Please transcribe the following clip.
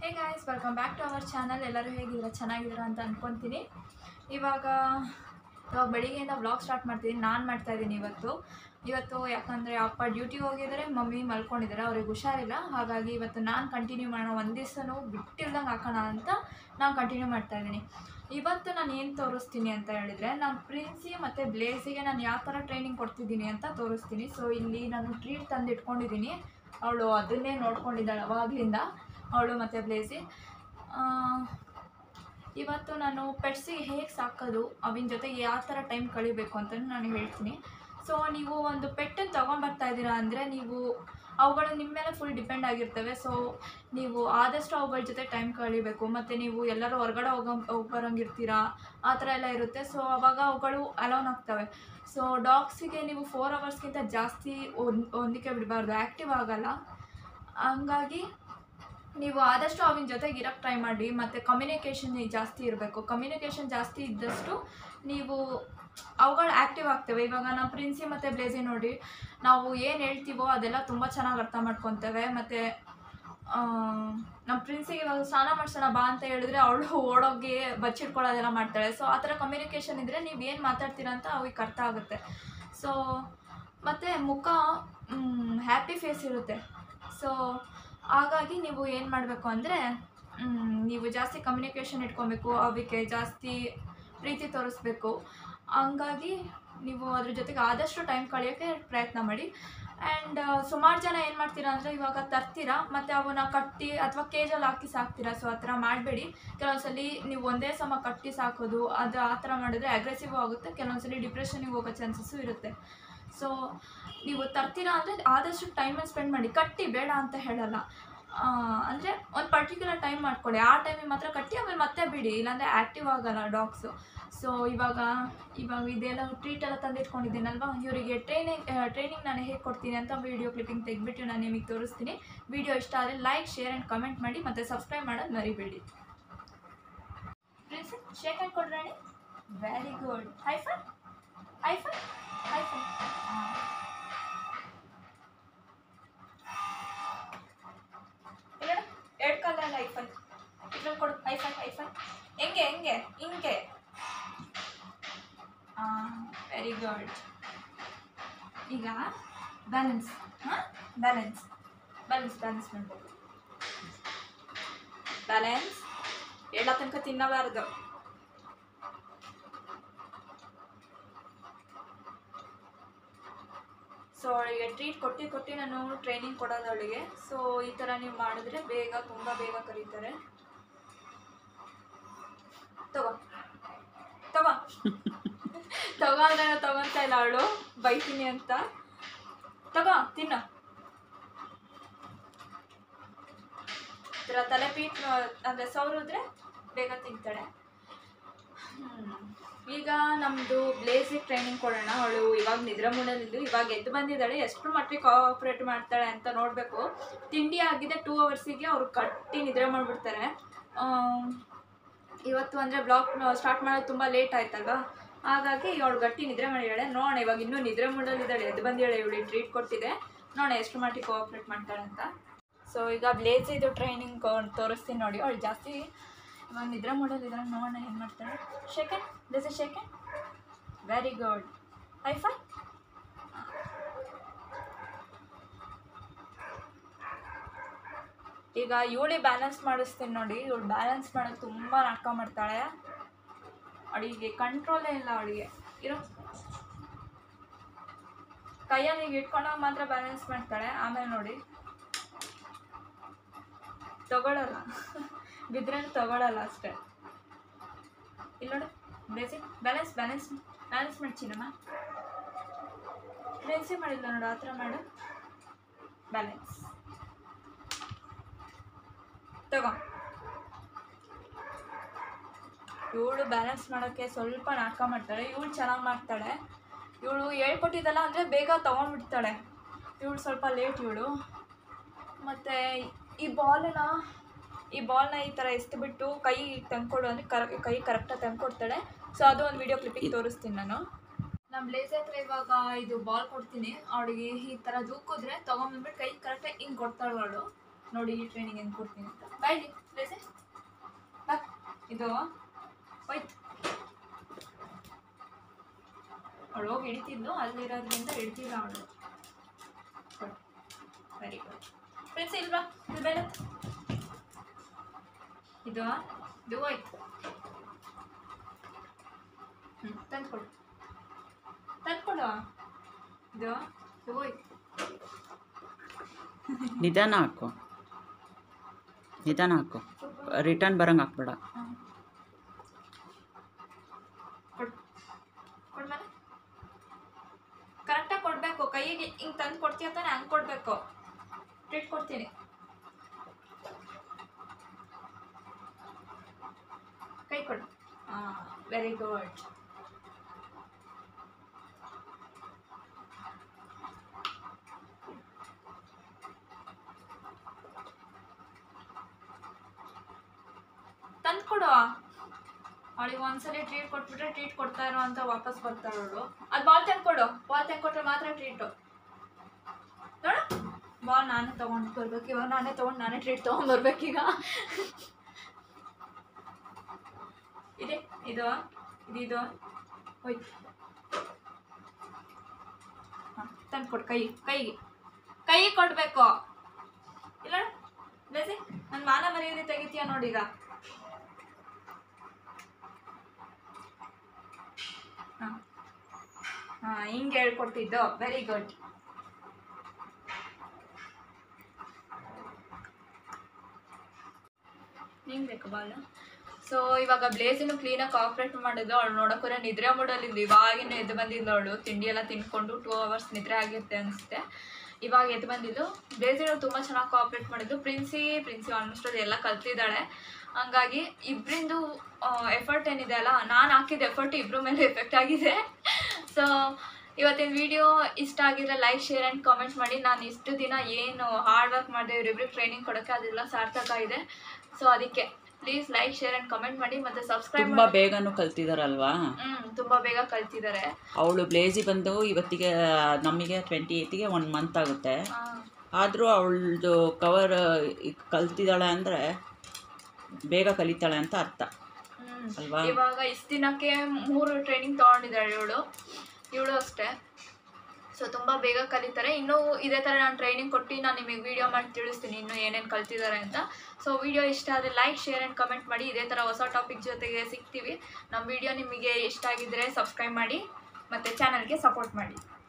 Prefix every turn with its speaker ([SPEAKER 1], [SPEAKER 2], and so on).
[SPEAKER 1] Guys welcome back to our channel ಎಲ್ಲರೂ ಹೇಗಿದ್ದೀರಾ ಚೆನ್ನಾಗಿದ್ದೀರಾ ಅಂತ ಅಂದ್ಕೊತೀನಿ ಇವಾಗ ಇವಾಗ ಬೆಳಿಗ್ಗೆಯಿಂದ ವ್ಲಾಗ್ ಸ್ಟಾರ್ಟ್ ಮಾಡ್ತಿದ್ದೀನಿ ನಾನು ಮಾಡ್ತಾ ಇದ್ದೀನಿ ಇವತ್ತು ಇವತ್ತು ಯಾಕಂದರೆ ಅಪ್ಪ ಡ್ಯೂಟಿಗೆ ಹೋಗಿದ್ದಾರೆ ಮಮ್ಮಿ ಮಲ್ಕೊಂಡಿದ್ದಾರೆ ಅವ್ರಿಗೆ ಹುಷಾರಿಲ್ಲ ಹಾಗಾಗಿ ಇವತ್ತು ನಾನು ಕಂಟಿನ್ಯೂ ಮಾಡೋಣ ಒಂದು ದಿವಸನೂ ಬಿಟ್ಟಿಲ್ದಂಗೆ ಹಾಕೋಣ ಅಂತ ನಾನು ಕಂಟಿನ್ಯೂ ಮಾಡ್ತಾ ಇದ್ದೀನಿ ಇವತ್ತು ನಾನು ಏನು ತೋರಿಸ್ತೀನಿ ಅಂತ ಹೇಳಿದರೆ ನಾನು ಪ್ರಿನ್ಸಿ ಮತ್ತು ಬ್ಲೇಸಿಗೆ ನಾನು ಯಾವ ಥರ ಟ್ರೈನಿಂಗ್ ಕೊಡ್ತಿದ್ದೀನಿ ಅಂತ ತೋರಿಸ್ತೀನಿ ಸೊ ಇಲ್ಲಿ ನಾನು ಟ್ರೀಟ್ ತಂದು ಇಟ್ಕೊಂಡಿದ್ದೀನಿ ಅವಳು ಅದನ್ನೇ ನೋಡ್ಕೊಂಡಿದ್ದಾಳೆ ಅವಾಗಲಿಂದ ಅವಳು ಮತ್ತು ಬ್ಲೇಸಿ ಆ, ಇವತ್ತು ನಾನು ಪೆಟ್ಸಿಗೆ ಹೇಗೆ ಸಾಕೋದು ಅವಿನ ಜೊತೆಗೆ ಯಾವ ಥರ ಟೈಮ್ ಕಳಿಬೇಕು ಅಂತ ನಾನು ಹೇಳ್ತೀನಿ ಸೊ ನೀವು ಒಂದು ಪೆಟ್ಟನ್ನು ತೊಗೊಂಬರ್ತಾ ಇದ್ದೀರಾ ಅಂದರೆ ನೀವು ಅವುಗಳು ನಿಮ್ಮ ಮೇಲೆ ಫುಲ್ ಡಿಪೆಂಡ್ ಆಗಿರ್ತವೆ ಸೊ ನೀವು ಆದಷ್ಟು ಅವುಗಳ ಜೊತೆ ಟೈಮ್ ಕಳಿಬೇಕು ಮತ್ತು ನೀವು ಎಲ್ಲರೂ ಹೊರಗಡೆ ಹೋಗೋ ಹೋಗ್ಬರಂಗಿರ್ತೀರಾ ಆ ಥರ ಎಲ್ಲ ಇರುತ್ತೆ ಸೊ ಅವಾಗ ಅವುಗಳು ಅಲೋನ್ ಆಗ್ತವೆ ಸೊ ಡಾಗ್ಸಿಗೆ ನೀವು ಫೋರ್ ಅವರ್ಸ್ಗಿಂತ ಜಾಸ್ತಿ ಹೊಂದ್ ಹೊಂದಿಕೆ ಬಿಡಬಾರ್ದು ಆ್ಯಕ್ಟಿವ್ ಆಗಲ್ಲ ಹಂಗಾಗಿ ನೀವು ಆದಷ್ಟು ಅವಿನ ಜೊತೆಗೆ ಇರೋಕ್ಕೆ ಟ್ರೈ ಮಾಡಿ ಮತ್ತು ಕಮ್ಯುನಿಕೇಷನ್ ಜಾಸ್ತಿ ಇರಬೇಕು ಕಮ್ಯುನಿಕೇಷನ್ ಜಾಸ್ತಿ ಇದ್ದಷ್ಟು ನೀವು ಅವುಗಳು ಆ್ಯಕ್ಟಿವ್ ಆಗ್ತವೆ ಇವಾಗ ನಮ್ಮ ಪ್ರಿನ್ಸಿ ಮತ್ತು ಬ್ಲೇಸಿ ನೋಡಿ ನಾವು ಏನು ಹೇಳ್ತೀವೋ ಅದೆಲ್ಲ ತುಂಬ ಚೆನ್ನಾಗಿ ಅರ್ಥ ಮಾಡ್ಕೊತೇವೆ ಮತ್ತು ನಮ್ಮ ಪ್ರಿನ್ಸಿಗೆ ಇವಾಗ ಸ್ನಾನ ಮಾಡಿಸೋಣ ಬಾ ಅಂತ ಹೇಳಿದ್ರೆ ಅವಳು ಓಡೋಗಿ ಬಚ್ಚಿಟ್ಕೊಳ್ಳೋದೆಲ್ಲ ಮಾಡ್ತಾಳೆ ಸೊ ಆ ಥರ ಕಮ್ಯುನಿಕೇಷನ್ ಇದ್ದರೆ ನೀವು ಏನು ಮಾತಾಡ್ತೀರಾ ಅಂತ ಅವಿಗೆ ಅರ್ಥ ಆಗುತ್ತೆ ಸೊ ಮತ್ತು ಮುಖ ಹ್ಯಾಪಿ ಫೇಸ್ ಇರುತ್ತೆ ಸೊ ಹಾಗಾಗಿ ನೀವು ಏನು ಮಾಡಬೇಕು ಅಂದರೆ ನೀವು ಜಾಸ್ತಿ ಕಮ್ಯುನಿಕೇಷನ್ ಇಟ್ಕೊಬೇಕು ಅವಕ್ಕೆ ಜಾಸ್ತಿ ಪ್ರೀತಿ ತೋರಿಸ್ಬೇಕು ಹಂಗಾಗಿ ನೀವು ಅದ್ರ ಜೊತೆಗೆ ಆದಷ್ಟು ಟೈಮ್ ಕಳೆಯೋಕ್ಕೆ ಪ್ರಯತ್ನ ಮಾಡಿ ಆ್ಯಂಡ್ ಸುಮಾರು ಜನ ಏನು ಮಾಡ್ತೀರಾ ಅಂದರೆ ಇವಾಗ ತರ್ತೀರಾ ಮತ್ತು ಅವನ್ನ ಕಟ್ಟಿ ಅಥವಾ ಕೇಜಲ್ಲಿ ಹಾಕಿ ಸಾಕ್ತೀರಾ ಸೊ ಆ ಥರ ಮಾಡಬೇಡಿ ಕೆಲವೊಂದ್ಸಲಿ ನೀವು ಒಂದೇ ಸಮ ಕಟ್ಟಿ ಸಾಕೋದು ಅದು ಆ ಥರ ಮಾಡಿದ್ರೆ ಅಗ್ರೆಸಿವ್ ಆಗುತ್ತೆ ಕೆಲವೊಂದ್ಸಲಿ ಡಿಪ್ರೆಷನಿಗೆ ಹೋಗೋ ಚಾನ್ಸಸ್ಸು ಇರುತ್ತೆ ಸೊ ನೀವು ತರ್ತೀರಾ ಅಂದರೆ ಆದಷ್ಟು ಟೈಮನ್ನು ಸ್ಪೆಂಡ್ ಮಾಡಿ ಕಟ್ಟಿ ಬೇಡ ಅಂತ ಹೇಳಲ್ಲ ಅಂದರೆ ಒಂದು ಪರ್ಟಿಕ್ಯುಲರ್ ಟೈಮ್ ಮಾಡ್ಕೊಳ್ಳಿ ಆ ಟೈಮಿಗೆ ಮಾತ್ರ ಕಟ್ಟಿ ಆಮೇಲೆ ಮತ್ತೆ ಬಿಡಿ ಇಲ್ಲಾಂದರೆ ಆ್ಯಕ್ಟಿವ್ ಆಗಲ್ಲ ಡಾಗ್ಸು ಸೊ ಇವಾಗ ಇವಾಗ ಇದೆಲ್ಲ ಟ್ರೀಟ್ ಎಲ್ಲ ತಂದಿಟ್ಕೊಂಡಿದ್ದೀನಲ್ವಾ ಇವರಿಗೆ ಟ್ರೈನಿಂಗ್ ಟ್ರೈನಿಂಗ್ ನಾನು ಹೇಗೆ ಕೊಡ್ತೀನಿ ಅಂತ ವೀಡಿಯೋ ಕ್ಲಿಪ್ಪಿಂಗ್ ತೆಗೆದ್ಬಿಟ್ಟು ನಾನು ನಿಮಗೆ ತೋರಿಸ್ತೀನಿ ವಿಡಿಯೋ ಇಷ್ಟ ಆದರೆ ಲೈಕ್ ಶೇರ್ ಆ್ಯಂಡ್ ಕಮೆಂಟ್ ಮಾಡಿ ಮತ್ತು ಸಬ್ಸ್ಕ್ರೈಬ್ ಮಾಡೋದು ಮರಿಬೇಡಿ ಪ್ಲೀಸ್ ಶೇಕ್ ಹ್ಯಾಂಡ್ ಕೊಡ್ರಾಣಿ very good hi fi hi fi hi fi ಇಲ್ಲ ಎರಡು ಕಾಲಲ್ಲಿ ಐಫೈ ಇದ್ರಲ್ಲಿ ಕೊಡು ಐಫೈ ಐಫೈ ಹೆಂಗೆ ಹೆಂಗೆ ಹಿಂಗೆ ವೆರಿ ಗುಡ್ ಈಗ ಬ್ಯಾಲೆನ್ಸ್ ಹಾಂ ಬ್ಯಾಲೆನ್ಸ್ ಬ್ಯಾಲೆನ್ಸ್ ಬ್ಯಾಲೆನ್ಸ್ ಮಾಡ್ಬೋದು ಬ್ಯಾಲೆನ್ಸ್ ಎಲ್ಲ ತನಕ ತಿನ್ನಬಾರ್ದು ಸೊ ಅವಳಿಗೆ ಟ್ರೀಟ್ ಕೊಟ್ಟು ಕೊಟ್ಟು ನಾನು ಟ್ರೈನಿಂಗ್ ಕೊಡೋದು ಅವಳಿಗೆ ಸೊ ಈ ಥರ ನೀವು ಮಾಡಿದ್ರೆ ಬೇಗ ತುಂಬ ಬೇಗ ಕರೀತಾರೆ ತಗೋ ತಗೋ ತಗೋ ಅಂದ್ರೆ ನಾನು ತಗೊಂತಾ ಇಲ್ಲ ಅವಳು ಬೈತೀನಿ ಅಂತ ತಗೋ ತಿನ್ನು ಈ ಥರ ತಲೆ ಪೀಟ್ ಅಂದರೆ ಸೌರಿದ್ರೆ ಬೇಗ ತಿಂತಾಳೆ ಹ್ಮ್. ಈಗ ನಮ್ಮದು ಬ್ಲೇಸಿಗೆ ಟ್ರೈನಿಂಗ್ ಕೊಡೋಣ ಅವಳು ಇವಾಗ ನಿದ್ರೆ ಮೂಡಲಿದ್ದು ಇವಾಗ ಎದ್ದು ಬಂದಿದ್ದಾಳೆ ಎಷ್ಟು ಮಟ್ಟಿಗೆ ಕೋಆಪ್ರೇಟ್ ಮಾಡ್ತಾಳೆ ಅಂತ ನೋಡಬೇಕು ತಿಂಡಿ ಆಗಿದೆ ಟೂ ಅವರ್ಸಿಗೆ ಅವ್ರು ಕಟ್ಟಿ ನಿದ್ರೆ ಮಾಡಿಬಿಡ್ತಾರೆ ಇವತ್ತು ಅಂದರೆ ಬ್ಲಾಗ್ ಸ್ಟಾರ್ಟ್ ಮಾಡೋದು ತುಂಬ ಲೇಟ್ ಆಯ್ತಲ್ವಾ ಹಾಗಾಗಿ ಅವಳು ಗಟ್ಟಿ ನಿದ್ರೆ ಮಾಡಿದ್ದಾಳೆ ನೋಡೋಣ ಇವಾಗ ಇನ್ನೂ ನಿದ್ರೆ ಮೂಡಲಿದ್ದಾಳೆ ಎದ್ದು ಬಂದಿದ್ದಾಳೆ ಇವಳು ಟ್ರೀಟ್ ಕೊಟ್ಟಿದೆ ನೋಡೋಣ ಎಷ್ಟು ಮಟ್ಟಿಗೆ ಕೋಆಪ್ರೇಟ್ ಮಾಡ್ತಾಳೆ ಅಂತ ಸೊ ಈಗ ಬ್ಲೇಸಿದು ಟ್ರೈನಿಂಗ್ ತೋರಿಸ್ತೀನಿ ನೋಡಿ ಅವಳು ಜಾಸ್ತಿ ಇವಾಗ ನಿದ್ರೆ ಮಾಡೋದಿದ್ರೆ ನೋಡೋಣ ಏನು ಮಾಡ್ತಾಳೆ shake hand this is shake hand very good hi fi ಈಗ ಇವಳಿ ಬ್ಯಾಲೆನ್ಸ್ ಮಾಡಿಸ್ತೀನಿ ನೋಡಿ ಇವಳು ಬ್ಯಾಲೆನ್ಸ್ ಮಾಡೋದು ತುಂಬ ನಾಟಕ ಮಾಡ್ತಾಳೆ ಅವಳಿಗೆ ಕಂಟ್ರೋಲೇ ಇಲ್ಲ ಅವಳಿಗೆ ಇರೋ ಕೈಯಲ್ಲಿ ಹೀಗೆ ಇಟ್ಕೊಂಡಾಗ ಮಾತ್ರ ಬ್ಯಾಲೆನ್ಸ್ ಮಾಡ್ತಾಳೆ ಆಮೇಲೆ ನೋಡಿ ತಗೊಳ್ಳಲ್ಲ ಬಿದ್ದರೆ ತಗೊಳ್ಳಲ್ಲ ಅಷ್ಟೇ ಇಲ್ಲ ನೋಡು ಬೇಸಿ ಬ್ಯಾಲೆನ್ಸ್ ಬ್ಯಾಲೆನ್ಸ್ ಬ್ಯಾಲೆನ್ಸ್ ಮಾಡ್ತೀನಮ್ಮ ಬ್ಯಾಲೆನ್ಸೇ ಮಾಡಿಲ್ಲ ನೋಡು ಆ ಥರ ಮಾಡು ಬ್ಯಾಲೆನ್ಸ್ ತಗೋ ಇವಳು ಬ್ಯಾಲೆನ್ಸ್ ಮಾಡೋಕ್ಕೆ ಸ್ವಲ್ಪ ನಾಟಕ ಮಾಡ್ತಾಳೆ ಇವಳು ಚೆನ್ನಾಗಿ ಮಾಡ್ತಾಳೆ ಇವಳು ಹೇಳ್ಕೊಟ್ಟಿದ್ದಲ್ಲ ಅಂದರೆ ಬೇಗ ತೊಗೊಂಡ್ಬಿಡ್ತಾಳೆ ಇವಳು ಸ್ವಲ್ಪ ಲೇಟ್ ಇವಳು ಮತ್ತು ಈ ಬಾಲನ್ನ ಈ ಬಾಲ್ನ ಈ ಥರ ಎಸ್ದುಬಿಟ್ಟು ಕೈ ತಂದ್ಕೊಡು ಅಂದರೆ ಕರ ಕೈ ಕರೆಕ್ಟಾಗಿ ತಂದ್ಕೊಡ್ತಾಳೆ ಸೊ ಅದು ಒಂದು ವಿಡಿಯೋ ಕ್ಲಿಪ್ಪಿಗೆ ತೋರಿಸ್ತೀನಿ ನಾನು ನಮ್ಮ ಬ್ಲೇಸ್ ಹತ್ರ ಇವಾಗ ಇದು ಬಾಲ್ ಕೊಡ್ತೀನಿ ಅವಳಿಗೆ ಈ ಥರ ದೂಕಿದ್ರೆ ತೊಗೊಂಬಂದ್ಬಿಟ್ಟು ಕೈ ಕರೆಕ್ಟಾಗಿ ಹಿಂಗೆ ಕೊಡ್ತಾಳೆ ಅವಳು ನೋಡಿ ಈ ಟ್ರೈನಿಂಗ್ ಹೆಂಗೆ ಕೊಡ್ತೀನಿ ಅಂತ ಬಾಯ್ ಪ್ಲೇಸೆ ಬಾ ಇದು ಹೋಯ್ತು ಅವಳು ಹೋಗಿ ಹಿಡಿತಿದ್ಲು ಅಲ್ಲಿರೋದ್ರಿಂದ ಹಿಡ್ತಿಲ್ಲ ಅವಳು ವೆರಿ ಗುಡ್ ಫ್ರೆಂಡ್ಸ್ ಇಲ್ವಾ ಇದು ಬೇಡ ಇದು ಇದು ಹೋಯ್ತು ಹ್ಞೂ ತಂದ್ಕೊಡು ತಂದ್ಕೊಡು ಇದು ಇದು ಹೋಯ್ತು
[SPEAKER 2] ನಿಧಾನ ಹಾಕು ನಿಧಾನ ಹಾಕು ರಿಟರ್ನ್ ಬರಂಗೆ ಹಾಕ್ಬೇಡ
[SPEAKER 1] ಹ್ಮ್. ಕೊಡು ಕೊಡು ಮೇಲೆ ಕರೆಕ್ಟಾಗಿ ಕೊಡಬೇಕು ಕೈಗೆ ಹಿಂಗೆ ತಂದು ಕೊಡ್ತೀಯ ತಾನೆ ಹಂಗೆ ಕೊಡಬೇಕು ಟ್ರೀಟ್ ಕೊಡ್ತೀನಿ ಕೈ ಕೊಡು ಹಾಂ ವೆರಿ ಗುಡ್ ತಂದು ಕೊಡು ಅವಳಿಗೆ ಒಂದ್ಸಲಿ ಟ್ರೀಟ್ ಕೊಟ್ಬಿಟ್ರೆ ಟ್ರೀಟ್ ಕೊಡ್ತಾ ಇರೋ ಅಂತ ವಾಪಸ್ ಬರ್ತಾಳೆ ಅವಳು ಅದು ಬಾಲ್ ತಂದು ಕೊಡು ಬಾಲ್ ತಂದು ಕೊಟ್ರೆ ಮಾತ್ರ ಟ್ರೀಟು ನೋಡು ಬಾಲ್ ನಾನೇ ತೊಗೊಂಡು ಬರ್ಬೇಕು ಇವಾಗ ನಾನೇ ತೊಗೊಂಡು ನಾನೇ ಟ್ರೀಟ್ ತೊಗೊಂಡ್ಬರ್ಬೇಕೀಗ ಇದೆ ಇದು ಇದು ಇದು ಹೋಯ್ತು ಹಾಂ ತಂದು ಕೊಡು ಕೈ ಕೈಗೆ ಕೈ ಕೊಡಬೇಕು ಇಲ್ಲ ಬೇಸಿ ನನ್ನ ಮಾನ ಮರ್ಯಾದೆ ತೆಗಿತೀಯ ನೋಡೀಗ ಹಾಂ ಹಾಂ ಹಿಂಗೆ ಹೇಳ್ಕೊಡ್ತಿದ್ದು ವೆರಿ ಗುಡ್ ಹಿಂಗೆ ಬೇಕು ಬಾಲ್ ಸೊ ಇವಾಗ ಬ್ಲೇಸನ್ನು ಕ್ಲೀನಾಗಿ ಆಪ್ರೇಟ್ ಮಾಡಿದ್ದು ಅವಳು ನೋಡೋಕೆ ನಿದ್ರೆ ಮೂಡಲ್ಲಿದ್ದು ಇವಾಗಿನ ಎದ್ದು ಬಂದಿದ್ದು ಅವಳು ತಿಂಡಿ ಎಲ್ಲ ತಿನ್ಕೊಂಡು ಟೂ ಅವರ್ಸ್ ನಿದ್ರೆ ಆಗಿರುತ್ತೆ ಅನಿಸುತ್ತೆ ಇವಾಗ ಎದ್ದು ಬಂದಿದ್ದು ಬ್ಲೇಸಿನ ತುಂಬ ಚೆನ್ನಾಗಿ ಕೋಆಪ್ರೇಟ್ ಮಾಡಿದ್ದು ಪ್ರಿನ್ಸಿ ಪ್ರಿನ್ಸಿ ಆಲ್ಮೋಸ್ಟ್ ಅದು ಎಲ್ಲ ಕಲ್ತಿದ್ದಾಳೆ ಹಂಗಾಗಿ ಇಬ್ಬರಿಂದು ಎಫರ್ಟ್ ಏನಿದೆ ಅಲ್ಲ ನಾನು ಹಾಕಿದ ಎಫರ್ಟ್ ಇಬ್ಬರ ಮೇಲೆ ಎಫೆಕ್ಟ್ ಆಗಿದೆ ಸೊ ಇವತ್ತಿನ ವಿಡಿಯೋ ಇಷ್ಟ ಆಗಿದ್ರೆ ಲೈಕ್ ಶೇರ್ ಆ್ಯಂಡ್ ಕಾಮೆಂಟ್ಸ್ ಮಾಡಿ ನಾನು ಇಷ್ಟು ದಿನ ಏನು ಹಾರ್ಡ್ ವರ್ಕ್ ಮಾಡಿದೆ ಇವರಿಬ್ರಿಗೆ ಟ್ರೈನಿಂಗ್ ಕೊಡೋಕ್ಕೆ ಅದೆಲ್ಲ ಸಾರ್ಥಕ ಇದೆ ಸೊ ಅದಕ್ಕೆ please like share and comment ಮಾಡಿ ಮತ್ತು ಸಬ್ಸ್ಕ್ರೈಬ್
[SPEAKER 2] ತುಂಬ ಬೇಗನೂ ಕಲ್ತಿದಾರಲ್ವಾ
[SPEAKER 1] ಹ್ಞೂ ತುಂಬ ಬೇಗ ಕಲ್ತಿದ್ದಾರೆ
[SPEAKER 2] ಅವಳು ಬ್ಲೇಜಿ ಬಂದು ಇವತ್ತಿಗೆ ನಮಗೆ ಟ್ವೆಂಟಿ ಏಯ್ತಿಗೆ ಒನ್ ಮಂತ್ ಆಗುತ್ತೆ
[SPEAKER 1] ಆ,
[SPEAKER 2] ಆದರೂ ಅವಳದು ಕವರ್ ಕಲ್ತಿದ್ದಾಳೆ ಅಂದರೆ ಬೇಗ ಕಲಿತಾಳೆ ಅಂತ ಅರ್ಥ
[SPEAKER 1] ಹ್ಮ್.
[SPEAKER 2] ಅಲ್ವಾ?
[SPEAKER 1] ಇವಾಗ ಇಷ್ಟು ದಿನಕ್ಕೆ ಮೂರು ಟ್ರೈನಿಂಗ್ ತಗೊಂಡಿದ್ದಾಳೆ ಇವಳು ಇವಳು ಅಷ್ಟೇ ಸೊ ತುಂಬ ಬೇಗ ಕಲಿತಾರೆ ಇನ್ನೂ ಇದೇ ಥರ ನಾನು ಟ್ರೈನಿಂಗ್ ಕೊಟ್ಟು ನಾನು ನಿಮಗೆ ವಿಡಿಯೋ ಮಾಡಿ ತಿಳಿಸ್ತೀನಿ ಇನ್ನೂ ಏನೇನು ಕಲ್ತಿದ್ದಾರೆ ಅಂತ ಸೊ ವಿಡಿಯೋ ಇಷ್ಟ ಆದರೆ ಲೈಕ್ ಶೇರ್ ಆ್ಯಂಡ್ ಕಮೆಂಟ್ ಮಾಡಿ ಇದೇ ಥರ ಹೊಸ ಟಾಪಿಕ್ ಜೊತೆಗೆ ಸಿಗ್ತೀವಿ ನಮ್ಮ ವಿಡಿಯೋ ನಿಮಗೆ ಇಷ್ಟ ಆಗಿದ್ದರೆ ಸಬ್ಸ್ಕ್ರೈಬ್ ಮಾಡಿ ಮತ್ತು ಚಾನಲ್ಗೆ ಸಪೋರ್ಟ್ ಮಾಡಿ